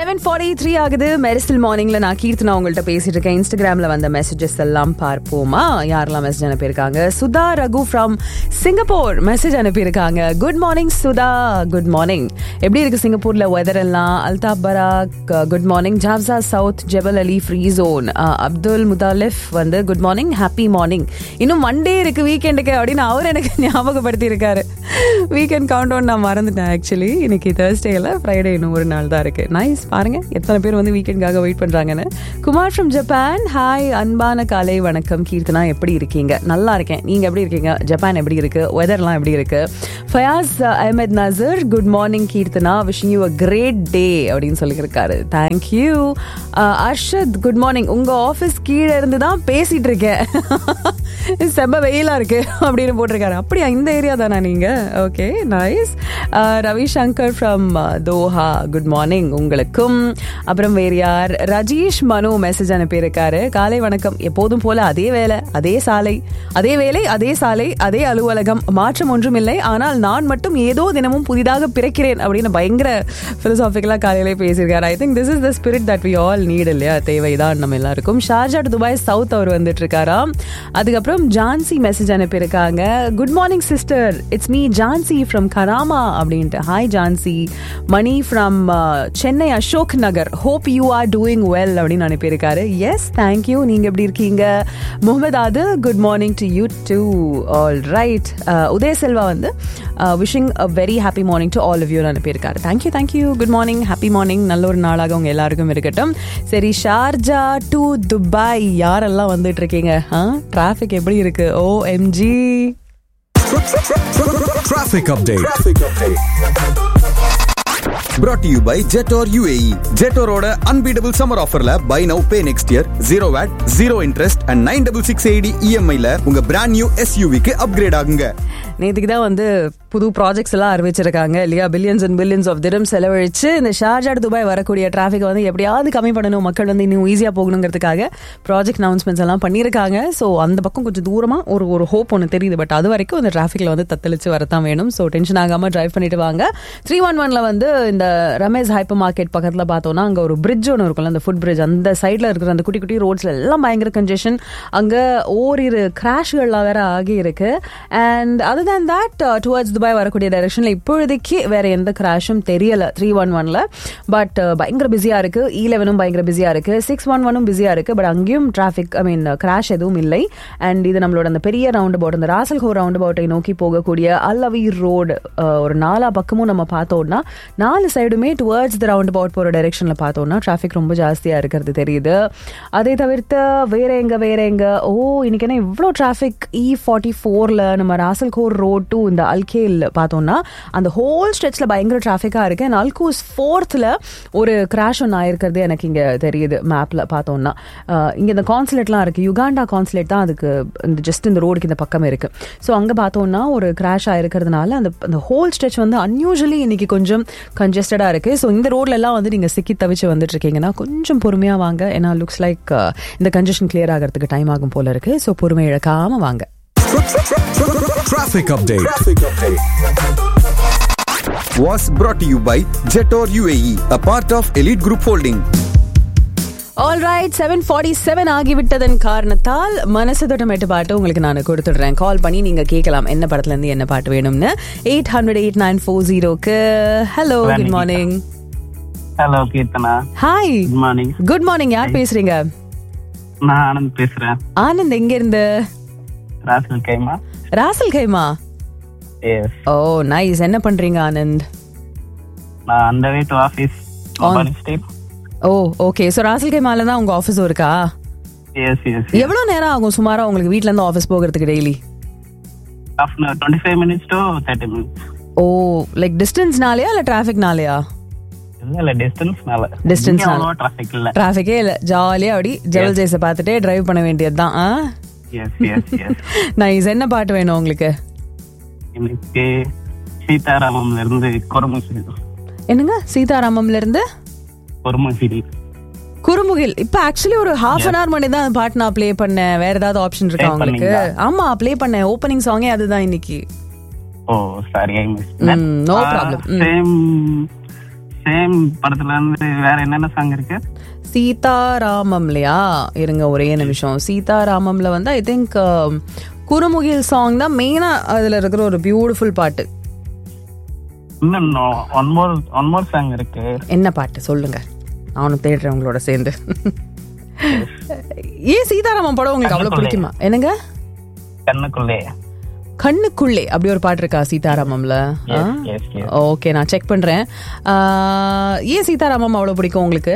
Seven forty three ஆகுது மெரிசல் மார்னிங்ல நான் கீர்த்தனா உங்கள்கிட்ட பேசிட்டு இருக்கேன் இன்ஸ்டாகிராம்ல வந்த மெசேஜஸ் எல்லாம் பார்ப்போமா யாரெல்லாம் மெசேஜ் அனுப்பியிருக்காங்க Sudha Raghu from Singapore message அனுப்பியிருக்காங்க good morning Sudha good morning எப்படி இருக்கு சிங்கப்பூர்ல வெதர் எல்லாம் Althaf Barak good morning Jafza South Jebel Ali free zone Abdul Muthalif வந்து குட் மார்னிங் ஹாப்பி மார்னிங் இன்னும் மண்டே இருக்கு வீக்கெண்டுக்கு அப்படின்னு அவர் எனக்கு ஞாபகப்படுத்தி இருக்காரு வீக்கெண்ட் கவுண்ட் ஒன் நான் மறந்துட்டேன் ஆக்சுவலி இன்னைக்கு தேர்ஸ்டேல ஃப்ரைடே இன்னும் ஒரு நாள் தான் இருக்கு நைஸ் பாருங்க எத்தனை பேர் வந்து வீக்கெண்டுக்காக வெயிட் பண்றாங்கன்னு குமார் ஃப்ரம் ஜப்பான் ஹாய் அன்பான காலை வணக்கம் கீர்த்தனா எப்படி இருக்கீங்க நல்லா இருக்கேன் நீங்க எப்படி இருக்கீங்க ஜப்பான் எப்படி இருக்கு வெதர்லாம் எப்படி இருக்கு Fayas Ahmed Nasar good morning Keerthana wishing you a great day அப்படின்னு சொல்லியிருக்காரு தேங்க்யூ அர்ஷத் குட் மார்னிங் உங்க ஆஃபீஸ் கீழே இருந்து தான் பேசிட்டு இருக்கேன் செம்ம வெயிலா இருக்கு அப்படின்னு போட்டிருக்காரு அப்படியா இந்த ஏரியா தானா நீங்க okay nice Ravishankar from Doha good morning உங்களுக்கும் அப்புறம் வேறு யார் ரஜீஷ் மனு மெசேஜ் அனுப்பியிருக்காரு காலை வணக்கம் எப்போதும் போல அதே வேலை அதே சாலை அதே வேலை அதே சாலை அதே அலுவலகம் மாற்றம் ஒன்றும் இல்லை ஆனால் நான் மட்டும் ஏதோ தினமும் புதிதாக பிறக்கிறேன் அப்படின்னு பயங்கர பிலசாபிக்கலா காலையிலே பேசியிருக்காரு I think this is the spirit that we all need இல்லையா தேவைதான் நம்ம எல்லாருக்கும் ஷார்ஜா டு துபாய் சவுத் அவர் வந்துட்டு இருக்காராம் அதுக்கப்புறம் ஜான்சி மெசேஜ் அனுப்பியிருக்காங்க good morning sister it's me Jhansi from Karama அப்படின்ட்டு hi Jhansi Mani from Chennai Ashok Nagar hope you are doing well அப்படின்னு அனுப்பியிருக்காரு எஸ் தேங்க்யூ நீங்க எப்படி இருக்கீங்க Mohammed Adil good morning to you too all right Udaya Selva வந்து wishing a very happy morning to all of you அனுப்பியிருக்காரு thank you thank you good morning happy morning நல்ல ஒரு நாளாக உங்க எல்லாருக்கும் இருக்கட்டும் சரி ஷார்ஜா டு துபாய் யாரெல்லாம் வந்துட்டு இருக்கீங்க டிராஃபிக் எப்படி இருக்கு O M G Traffic update. Brought to you by Jetor UAE. Jetoroட unbeatable summer offerல buy now pay next year zero VAT, zero interest and 9668 EMI ல உங்க brand new SUV க்கு upgrade ஆகுங்க. நேற்றுக்கு தான் வந்து புது ப்ராஜெக்ட்ஸ் எல்லாம் அறிவிச்சிருக்காங்க இல்லையா billions and billions of dirham செலவழிச்சு இந்த ஷார்ஜா துபாய் வரக்கூடிய டிராஃபிக் வந்து எப்படியாவது கம்மி பண்ணணும் மக்கள் வந்து இன்னும் ஈஸியாக போகணுங்கிறதுக்காக ப்ராஜெக்ட் அனௌன்ஸ்மெண்ட்ஸ் எல்லாம் பண்ணியிருக்காங்க ஸோ அந்த பக்கம் கொஞ்சம் தூரமாக ஒரு ஒரு ஹோப் ஒன்று தெரியுது பட் அது வரைக்கும் இந்த டிராஃபிக்கில் வந்து தத்தளிச்சு வரத்தான் வேணும் ஸோ டென்ஷன் ஆகாமல் டிரைவ் பண்ணிட்டு வாங்க த்ரீ ஒன் ஒன்ல வந்து இந்த ரமேஷ் ஹைப்பர் மார்க்கெட் பக்கத்தில் பார்த்தோம்னா அங்கே ஒரு பிரிட்ஜ் ஒன்று இருக்கும்ல அந்த ஃபுட் பிரிட்ஜ் அந்த சைடில் இருக்கிற அந்த குட்டி குட்டி ரோட்ஸ்ல எல்லாம் பயங்கர கன்ஜெஷன் அங்கே ஓரிரு கிராஷ்கள்லாம் வேற ஆகி இருக்கு and other than that towards Dubai வரக்கூடிய டைரக்ஷன்ல இப்பொழுதைக்கு வேற எந்த கிராஷும் தெரியல த்ரீ ஒன் ஒன்ல பட் பயங்கர பிஸியா இருக்கு இ லெவனும் பயங்கர பிஸியா இருக்கு சிக்ஸ் ஒன் ஒனும் பிஸியா இருக்கு பட் அங்கேயும் டிராஃபிக் ஐ மீன் கிராஷ் எதுவும் இல்லை அண்ட் இது நம்மளோட அந்த பெரிய ரவுண்ட் அபவுட் அந்த ராசல்கோ ரவுண்ட் அபவுட்டை நோக்கி போகக்கூடிய அல்லவி ரோடு ஒரு நாலா பக்கமும் நம்ம பார்த்தோம்னா நாலு சைடுமே டுவர்ட்ஸ் த ரவுண்ட் அபவுட் போற டைரக்ஷன்ல பார்த்தோம்னா டிராஃபிக் ரொம்ப ஜாஸ்தியா இருக்கிறது தெரியுது அதை தவிர்த்து வேற எங்க வேற எங்க ஓ இன்னைக்கு என்ன இவ்வளோ டிராஃபிக் இ ஃபார்ட்டி ஃபோர்ல நம்ம ராசல்கோர் ரோட் டு இந்த அல்கேல் பார்த்தோம்னா அந்த ஹோல் ஸ்ட்ரெச்ல பயங்கர டிராஃபிக்கா இருக்கு அண்ட் அல்கூஸ் ஃபோர்த்ல ஒரு கிராஷ் ஒன்று ஆயிருக்கிறது எனக்கு இங்க தெரியுது மேப்ல பார்த்தோம்னா இங்க இந்த கான்சுலேட்லாம் இருக்கு யுகாண்டா கான்சுலேட் தான் அதுக்கு இந்த ஜஸ்ட் இந்த ரோடுக்கு இந்த பக்கம் இருக்கு ஸோ அங்க பார்த்தோம்னா ஒரு கிராஷ் ஆயிருக்கிறதுனால அந்த அந்த ஹோல் ஸ்ட்ரெச் வந்து அன்யூஸ்வலி இன்னைக்கு கொஞ்சம் கன்ஜஸ்டடா இருக்கு ஸோ இந்த ரோட்ல எல்லாம் வந்து நீங்க சிக்கி தவிச்சு வந்துட்டு இருக்கீங்கன்னா கொஞ்சம் பொறுமையா வாங்க ஏன்னா லுக்ஸ் லைக் இந்த கன்ஜெஷன் கிளியர் ஆகிறதுக்கு டைம் ஆகும் போல இருக்கு ஸோ பொறுமை இழக்காம வாங்க Traffic update. Was brought to you by Jetor UAE, a part of Elite Group Holding. All right seven forty seven ஆகிவிட்டதன் காரணத்தால் மனசு தொட்டமேட்டு பாட்டு உங்களுக்கு நான் கொடுத்துடுறேன் கால் பண்ணி நீங்க கேட்கலாம் என்ன படத்துல இருந்து என்ன பாட்டு வேணும்னு eight hundred eight nine four ஜீரோக்கு hello good morning hello Keerthana hi good morning good morning யார் பேசுறீங்க நான் ஆனந்த் பேசுறேன் ஆனந்த் எங்க இருந்து ராசல் கைமா ராசல் கைமா எஸ் ஓ நைஸ் என்ன பண்றீங்க ஆனந்த் நான் அந்த way to office state oh okay so Ras Al கைமால தான் உங்க ஆஃபீஸ் இருக்கா எஸ் எஸ் எவ்வளவு நேரம் ஆகும் சுமாரா உங்களுக்கு வீட்ல இருந்து ஆஃபீஸ் போகிறதுக்கு daily of twenty five minutes to thirty minutes oh like டிஸ்டன்ஸ்னாலயா இல்ல டிராஃபிக்னாலயா இல்ல இல்ல டிஸ்டன்ஸ்னால Distance னால. அவ்வளோ டிராஃபிக் இல்ல டிராஃபிக்கே இல்ல ஜாலியா அப்படி ஜெவல் ஜெய்ஸ பார்த்துட்டே டிரைவ் பண்ண வேண்டியதுதான் ah yes yes yes nice என்ன பாட்டு வேணும் உங்களுக்கு எனக்கு சீதாராமம்ல இருந்து கொரமுசில் என்னங்க சீதாராமம்ல இருந்து கொரமுசில் குறுமுகில் இப்ப ஆக்சுவலி ஒரு ஹாஃப் அன் ஹவர் மணி தான் அந்த பாட்டு நான் ப்ளே பண்ணேன் வேற ஏதாவது ஆப்ஷன் இருக்கா Play உங்களுக்கு பண்ணீங்களா? ஆமா ப்ளே பண்ணேன் ஓப்பனிங் சாங்கே அதுதான் இன்னைக்கு oh sorry I miss hmm, no problem. Hmm. Same same படத்துல இருந்து வேற என்னென்ன சாங் இருக்கு சீதாராமம்லையா இருங்க ஒரே நிமிஷம் சீதாராமம்ல வந்து ஐ திங்க் குறுமுகில் சாங் தான் மெயினா அதுல இருக்கிற ஒரு பியூட்டிஃபுல் பாட்டு இன்னும் one more one more song இருக்கு என்ன பாட்டு சொல்லுங்க நானும் தேடுறேன் உங்களோட சேர்ந்து ஏன் சீதாராமன் படம் உங்களுக்கு அவ்வளவு பிடிக்குமா என்னங்க கண்ணுக்குள்ளே கண்ணுக்குள்ளே அப்படி ஒரு பாட்டு இருக்கா சீதாராமம்ல Yes, yes, yes. ஓகே நான் செக் பண்றேன் ஆ, ஏன் சீதாராமம் அவ்வளவு பிடிக்கும் உங்களுக்கு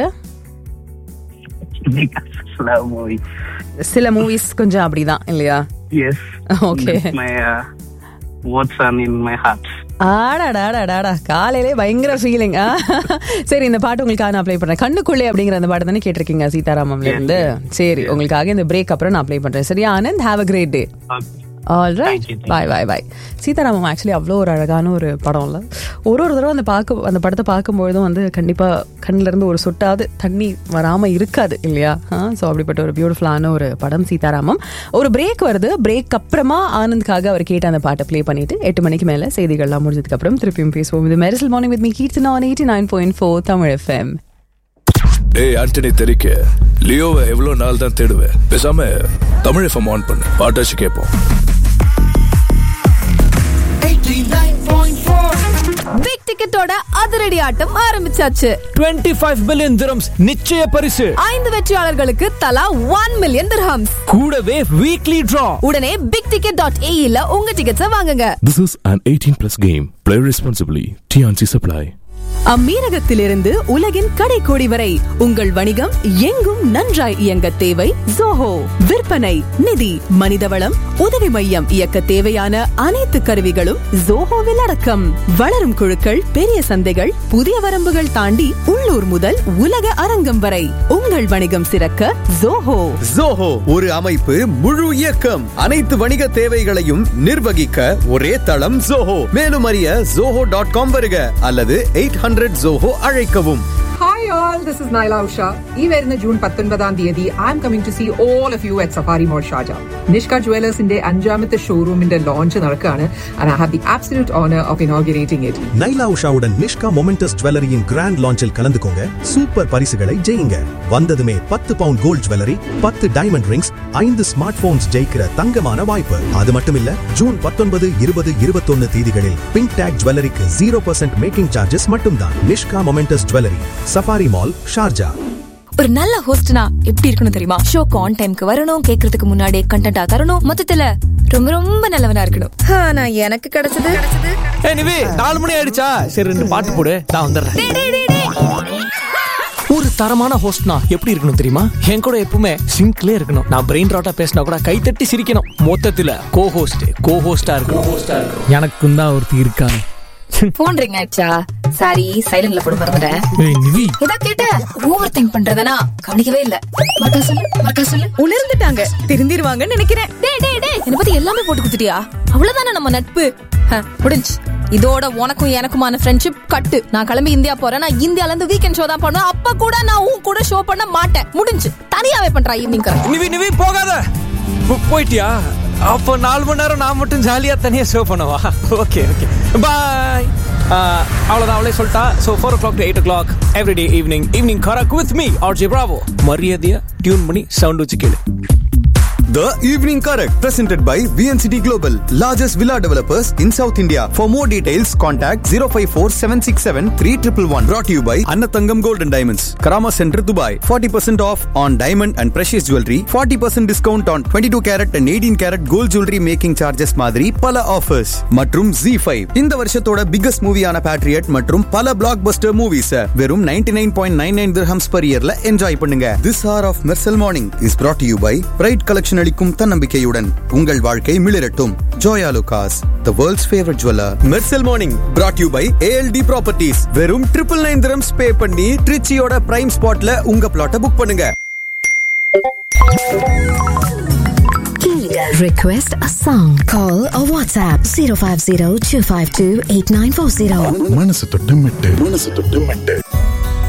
லவ் மூவி சில மூவிஸ் கொஞ்சம் அப்படிதான் இல்லையா yes Okay. My what's on in my heart ஆடாடாடாடாடா காலையிலே பயங்கர ஃபீலிங் சரி இந்த பாட்டு உங்களுக்காக நான் அப்ளை பண்றேன் கண்ணுக்குள்ளே அப்படிங்கிற அந்த பாட்டு தானே கேட்டிருக்கீங்க சீதாராமம்ல இருந்து சரி உங்களுக்காக இந்த பிரேக் அப்புறம் நான் அப்ளை பண்றேன் சரியா Anand have a great day all right Thank you, thank bye bye bye Sitaramam actually அவ்வளோ ஒரு அழகான ஒரு படம் இல்லை ஒரு ஒரு தடவை அந்த பார்க்க அந்த படத்தை பார்க்கும்பொழுதும் வந்து கண்டிப்பாக கண்ணுல இருந்து ஒரு சொட்டாவது தண்ணி வராமல் இருக்காது இல்லையா ஸோ அப்படிப்பட்ட ஒரு பியூட்டிஃபுல்லான ஒரு படம் சீதாராமம் ஒரு பிரேக் வருது பிரேக் அப்புறமா ஆனந்த்காக அவர் கேட்ட அந்த பாட்டை ப்ளே பண்ணிட்டு எட்டு மணிக்கு மேலே செய்திகள்லாம் முடிஞ்சதுக்கு அப்புறம் திருப்பியும் பேசுவோம் இது Mersal morning with me Keerthana on eighty nine point four Tamil FM டேய் ஆண்டனி தெரிக்க லியோவை எவ்வளவு நாள் தான் தேடுவேன் பேசாம தமிழ் எஃப்எம் ஆன் பண்ணு பாட்டாச்சு கேட்போம் பிக் டிக்கெட்டோட அதிரடி ஆட்டம் ஆரம்பிச்சாச்சு 25 பில்லியன் திரம்ஸ் நிச்சய பரிசு ஐந்து வெற்றியாளர்களுக்கு தலா ஒன் மில்லியன் திர்ஹம்ஸ் கூடவே வீக்லி டிரா உடனே பிக் டிக்கெட் டாட் ஏஇல உங்க டிக்கெட்ஸை வாங்குங்க This is an 18 plus game. Play responsibly. TNC Supply. அம்மீரகத்திலிருந்து உலகின் கடைக்கோடி வரை உங்கள் வணிகம் எங்கும் நன்றாய் இயங்க தேவை ஜோஹோ விற்பனை நிதி மனிதவளம் உதவி மையம் இயக்க தேவையான அனைத்து கருவிகளும் ஜோஹோவில் அடக்கம் வளரும் குழுக்கள் பெரிய சந்தைகள் புதிய வரம்புகள் தாண்டி உள்ளூர் முதல் உலக அரங்கம் வரை உங்கள் வணிகம் சிறக்க ஜோஹோ ஜோஹோ ஒரு அமைப்பு முழு இயக்கம் அனைத்து வணிக தேவைகளையும் நிர்வகிக்க ஒரே தளம் ஜோஹோ மேலும் அறிய ஜோஹோ டாட் காம் வருக அல்லது எயிட் ஹண்ட்ரட் ஜோஹோ அழைக்கவும் hi all this is Naila Usha ഈ വരുന്ന ജൂൺ പത്തൊൻപതാം തീയതി I'm coming to see all of you at Safari mall ഷാജ നിഷ്ക ജുവലേഴ്സിന്റെ അഞ്ചാമത്തെ ഷോറൂമിന്റെ ലോഞ്ച് നടക്കുകയാണ് and I have the absolute honour of inaugurating it Naila உஷாவுடன் நிஷ்கா மொமெண்டஸ் ஜுவல்லரியின் கிராண்ட் லான்ச்சில் கலந்துக்கோங்க சூப்பர் பரிசுகளை ஜெயிங்க வந்ததுமே பத்து பவுண்ட் கோல்ட் ஜுவல்லரி பத்து டைமண்ட் ரிங்ஸ் ஐந்து ஸ்மார்ட் போன்ஸ் ஜெயிக்கிற தங்கமான வாய்ப்பு அது மட்டும் இல்ல ஜூன் பத்தொன்பது இருபது இருபத்தொன்னு தேதிகளில் பிங்க் டேக் ஜுவல்லரிக்கு ஜீரோ பர்சன்ட் மேக்கிங் சார்ஜஸ் மட்டும்தான் Nishka moments jewellery Safari mall Sharjah ஒரு நல்ல ஹோஸ்ட்னா எப்படி இருக்கணும் தெரியுமா ஷோக்கு ஆன் டைம்க்கு வரணும் கேக்குறதுக்கு முன்னாடி கண்டென்ட்டா தரணும் மொத்தத்துல ரொம்ப ரொம்ப நல்லவனா இருக்கணும் ஆனா எனக்கு கிடைச்சது எனிவே நாலு மணி ஆயிடுச்சா சரி ரெண்டு பாட்டு போடு நான் வந்துடுறேன் டேய், டேய், டேய், டேய். ஒரு தரமான ஹோஸ்ட்னா எப்படி இருக்கணும் தெரியுமா என் கூட எப்பவுமே சிங்க்லே இருக்கணும் நான் பிரெயின் ராட்டா பேசினா கூட கை தட்டி சிரிக்கணும் மொத்தத்துல கோ ஹோஸ்ட் கோ ஹோஸ்டா இருக்கணும் ஹோஸ்டா இருக்கணும் எனக்கும் தான் ஒருத்தி இருக்காங்க போன் ரிங் ஆயிடுச்சா சாரி சைலண்ட்ல போட மறந்துட்டேன் ஏய் நிவி ஏதா கேட்ட ஓவர் திங்க் பண்றதனா கவனிக்கவே இல்ல மறக்கா சொல்லு மறக்கா சொல்லு உணர்ந்துட்டாங்க திருந்திருவாங்கன்னு நினைக்கிறேன் டேய் டேய் டேய் என்ன பத்தி எல்லாமே போட்டு கொடுத்துட்டியா அவ்வளவுதானே நம்ம நட்பு ஹ, முடிஞ்சு இதோட உனக்கும் எனக்குமான ஃப்ரெண்ட்ஷிப் கட்டு நான் கிளம்பி இந்தியா போறேன் நான் இந்தியால இருந்து வீக்கெண்ட் ஷோ தான் பண்ணுவேன் அப்ப கூட நான் உன் கூட ஷோ பண்ண மாட்டேன் முடிஞ்சு தனியாவே பண்றா ஈவினிங் நிவி நிவி போகாத போ- போயிட்டியா அப்போ நாலு மணி நேரம் நான் மட்டும் ஜாலியா தனியா ஷோ பண்ணவா ஓகே ஓகே பாய் அவ்வளோதான் அவளே சொல்லிட்டா so four o'clock to eight o'clock everyday evening evening கரக் with me R J Bravo மரியாதையா டியூன் பண்ணி சவுண்ட் வச்சு கேளு The Evening Correct, presented by VNCT Global, largest villa developers in South India. For more details, contact 054 767 3111. Brought to you by Annatangam Gold and Diamonds, Karama Center, Dubai. 40% off on diamond and precious jewelry. 40% discount on 22 carat and 18 carat gold jewelry making charges மாதிரி பல offers மற்றும் Z5 இந்த வருஷத்தோட biggest மூவியான Patriot மற்றும் பல black Bastar movies வெறும் 99.99 nine point nine nine dirhams per இயர்ல enjoy பண்ணுங்க this hour of Mersal morning is brought to you by pride collection அளிக்கும் தன்னம்பிக்கையுடன் உங்கள் வாழ்க்கை மிளிரட்டும் Joyalukkas the world's favourite jeweller Mersal morning brought you by ALT properties வெறும் triple nine dirhams pay பண்ணி ட்ரிச்சியோட பிரைம் ஸ்பாட்ல உங்க பிளாட்டை புக் பண்ணுங்க Request a song. Call or WhatsApp 050 252 8940. மனசு தொட்டு மெட்டு மனசு தொட்டு மெட்டு